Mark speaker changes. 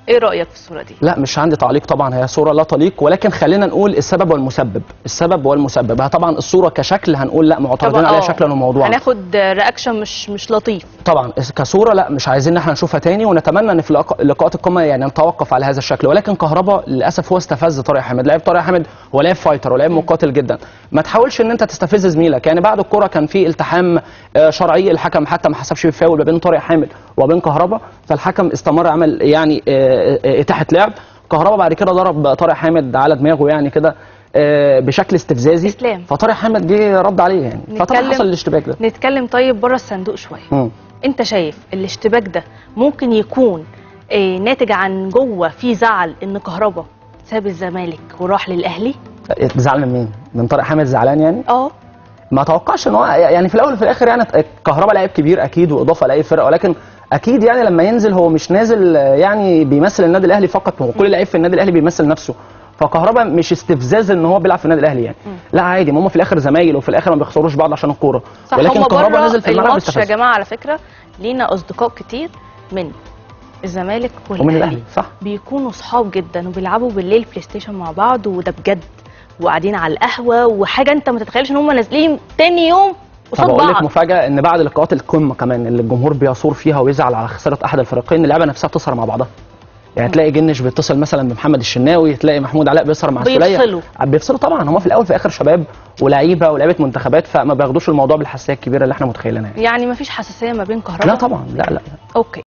Speaker 1: ايه رايك في الصوره دي
Speaker 2: لا مش عندي تعليق طبعا هي صوره لا تليق ولكن خلينا نقول السبب والمسبب السبب والمسبب ها طبعا الصوره كشكل هنقول لا معترضين
Speaker 1: طبعا
Speaker 2: عليها
Speaker 1: آه.
Speaker 2: شكلا وموضوعا
Speaker 1: هناخد رياكشن مش مش لطيف
Speaker 2: طبعا كصوره لا مش عايزين ان احنا نشوفها تاني ونتمنى ان في لقاء- لقاءات القمه يعني نتوقف على هذا الشكل ولكن كهربا للاسف هو استفز طارق حامد لاعب طارق حامد هو لاعب فايتر ولاعب مقاتل جدا ما تحاولش ان انت تستفز زميلك يعني بعد الكره كان في التحام آه، شرعي الحكم حتى ما حسبش بالفاول ما بين طارق حامد وبين كهربا فالحكم استمر عمل يعني آه، آه، اتاحه لعب كهربا بعد كده ضرب طارق حامد على دماغه يعني كده آه، بشكل استفزازي
Speaker 1: إسلام.
Speaker 2: فطارق حامد جه رد عليه يعني فطبعا
Speaker 1: نتكلم-
Speaker 2: حصل الاشتباك ده
Speaker 1: نتكلم طيب بره الصندوق شويه
Speaker 2: مم.
Speaker 1: انت شايف الاشتباك ده ممكن يكون آه، ناتج عن جوه في زعل ان كهربا ساب الزمالك وراح للاهلي
Speaker 2: زعل من مين؟ من طارق حامد زعلان يعني؟
Speaker 1: اه
Speaker 2: ما اتوقعش ان هو يعني في الاول وفي الاخر يعني كهربا لاعب كبير اكيد واضافه لاي فرقه ولكن اكيد يعني لما ينزل هو مش نازل آه، يعني بيمثل النادي الاهلي فقط هو كل لعيب في النادي الاهلي بيمثل نفسه فكهربا مش استفزاز ان هو بيلعب في النادي الاهلي يعني لا عادي ما هم في الاخر زمايل وفي الاخر ما بيخسروش بعض عشان الكوره
Speaker 1: صح
Speaker 2: ولكن
Speaker 1: هم
Speaker 2: كهربا
Speaker 1: بره
Speaker 2: نزل في الملعب
Speaker 1: الماتش يا
Speaker 2: استفز
Speaker 1: جماعه على فكره لينا اصدقاء كتير من الزمالك والاهلي
Speaker 2: ومن الاهلي صح
Speaker 1: بيكونوا صحاب جدا وبيلعبوا بالليل بلاي ستيشن مع بعض وده بجد وقاعدين على القهوه وحاجه انت ما تتخيلش ان هم نازلين تاني يوم
Speaker 2: طب
Speaker 1: قصاد
Speaker 2: اقول لك
Speaker 1: بعض
Speaker 2: مفاجاه ان بعد لقاءات القمه كمان اللي الجمهور بيثور فيها ويزعل على خساره احد الفريقين اللعبه نفسها بتسهر مع بعضها يعني تلاقي جنش بيتصل مثلا بمحمد الشناوي تلاقي محمود علاء بيسهر مع السوليه
Speaker 1: بيفصلوا.
Speaker 2: بيفصلوا طبعا هم في الاول في الاخر شباب ولاعيبه ولاعيبه منتخبات فما بياخدوش الموضوع بالحساسيه الكبيره اللي احنا متخيلينها يعني.
Speaker 1: يعني ما فيش حساسيه ما بين كهرباء
Speaker 2: لا طبعا لا لا
Speaker 1: اوكي